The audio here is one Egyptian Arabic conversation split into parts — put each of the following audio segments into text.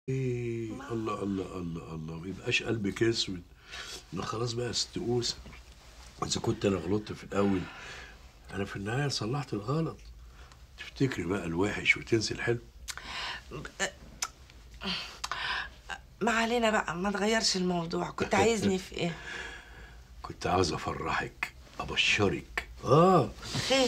ايه الله الله الله الله ما يبقاش قلبك اسود انا خلاص بقى استقوس اذا كنت انا غلطت في الاول انا في النهايه صلحت الغلط تفتكري بقى الوحش وتنسي الحلو ما علينا بقى ما تغيرش الموضوع كنت عايزني في ايه كنت عاوز افرحك ابشرك اه خير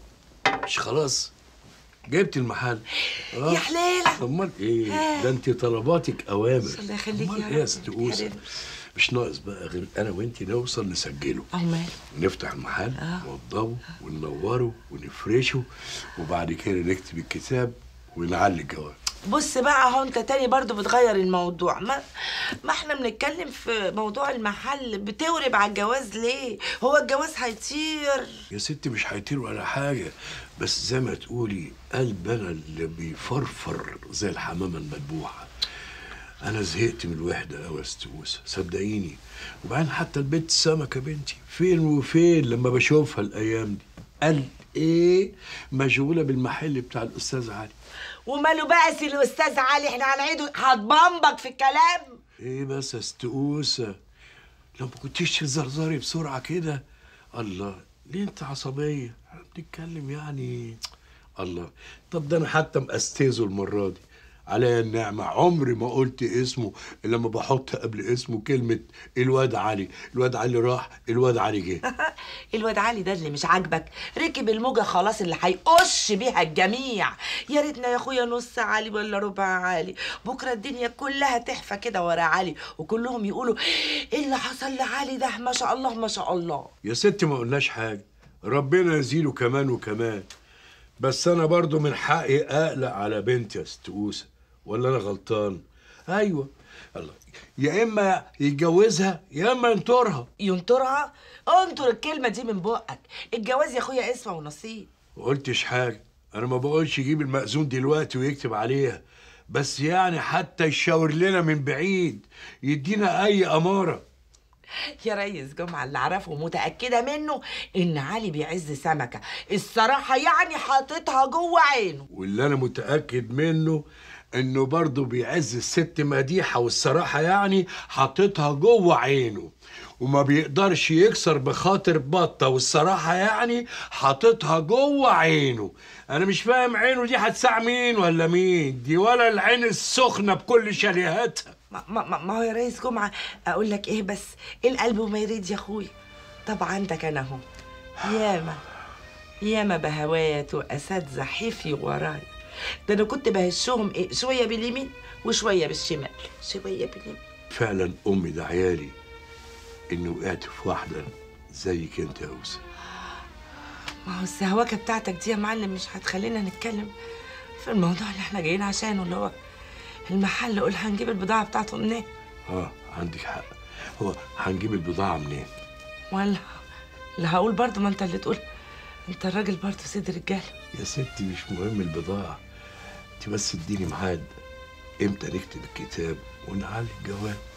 مش خلاص جبت المحل اه يا حليلة. امال ايه ها. ده انت طلباتك اوامر الله يخليك امال يا ايه يا رب، ست ما اوسه تحرمش. مش ناقص بقى غير انا وانت نوصل نسجله او ماله نفتح المحل آه. نوضبه وننوره ونفرشه وبعد كده نكتب الكتاب ونعلي الجواب بص بقى اهو انت تاني برضو بتغير الموضوع ما ما احنا بنتكلم في موضوع المحل بتورب على الجواز ليه هو الجواز هيطير يا ستي مش هيطير ولا حاجة بس زي ما تقولي قلب أنا اللي بيفرفر زي الحمامة المذبوحة أنا زهقت من الوحدة أوي يا ستوسة صدقيني وبعدين حتى البنت سمكة بنتي فين وفين لما بشوفها الأيام دي قال إيه مشغولة بالمحل بتاع الأستاذ علي وماله بقى سي الاستاذ علي احنا هنعيده هتبمبك في الكلام إيه بس يا ستوسة لو ما كنتيش تزرزري بسرعة كده الله ليه انت عصبية؟ احنا بنتكلم يعني الله طب ده انا حتى مأستاذه المرة دي عليا النعمة عمري ما قلت اسمه إلا لما بحط قبل اسمه كلمة الواد علي الواد علي راح الواد علي جه الواد علي ده اللي مش عاجبك ركب الموجة خلاص اللي هيقش بيها الجميع يا ريتنا يا اخويا نص علي ولا ربع علي بكره الدنيا كلها تحفى كده ورا علي وكلهم يقولوا ايه اللي حصل لعلي ده ما شاء الله ما شاء الله يا ستي ما قلناش حاجة ربنا يزيله كمان وكمان بس أنا برضو من حقي أقلق على بنتي يا ستوسة ولا أنا غلطان؟ أيوة الله يا إما يتجوزها يا إما ينطرها ينطرها انطر الكلمة دي من بقك الجواز يا اخويا اسمه ونصيب ما قلتش حاجة أنا ما بقولش يجيب المأذون دلوقتي ويكتب عليها بس يعني حتى يشاور لنا من بعيد يدينا أي أمارة يا ريس جمعة اللي أعرفه متأكدة منه إن علي بيعز سمكة الصراحة يعني حاططها جوه عينه واللي أنا متأكد منه إنه برضه بيعز الست مديحة والصراحة يعني حاططها جوه عينه وما بيقدرش يكسر بخاطر بطة والصراحة يعني حاططها جوه عينه أنا مش فاهم عينه دي هتساع مين ولا مين دي ولا العين السخنة بكل شاليهاتها ما, ما, ما ما هو يا ريس جمعة أقول لك إيه بس القلب وما يريد يا أخويا طب عندك أنا أهو ياما ياما بهوات وأساتذة حفي ورايا ده أنا كنت بهشهم إيه شوية باليمين وشوية بالشمال شوية باليمين فعلا أمي ده عيالي إني وقعت في واحدة زيك أنت يا أوسى ما هو السهوكة بتاعتك دي يا معلم مش هتخلينا نتكلم في الموضوع اللي احنا جايين عشانه اللي هو المحل قول هنجيب البضاعة بتاعته منين آه عندك حق هو هنجيب البضاعة منين؟ ولا اللي هقول برضه ما انت اللي تقول انت الراجل برضه سيد رجاله يا ستي مش مهم البضاعة انت بس اديني ميعاد امتى نكتب الكتاب ونعلي الجواب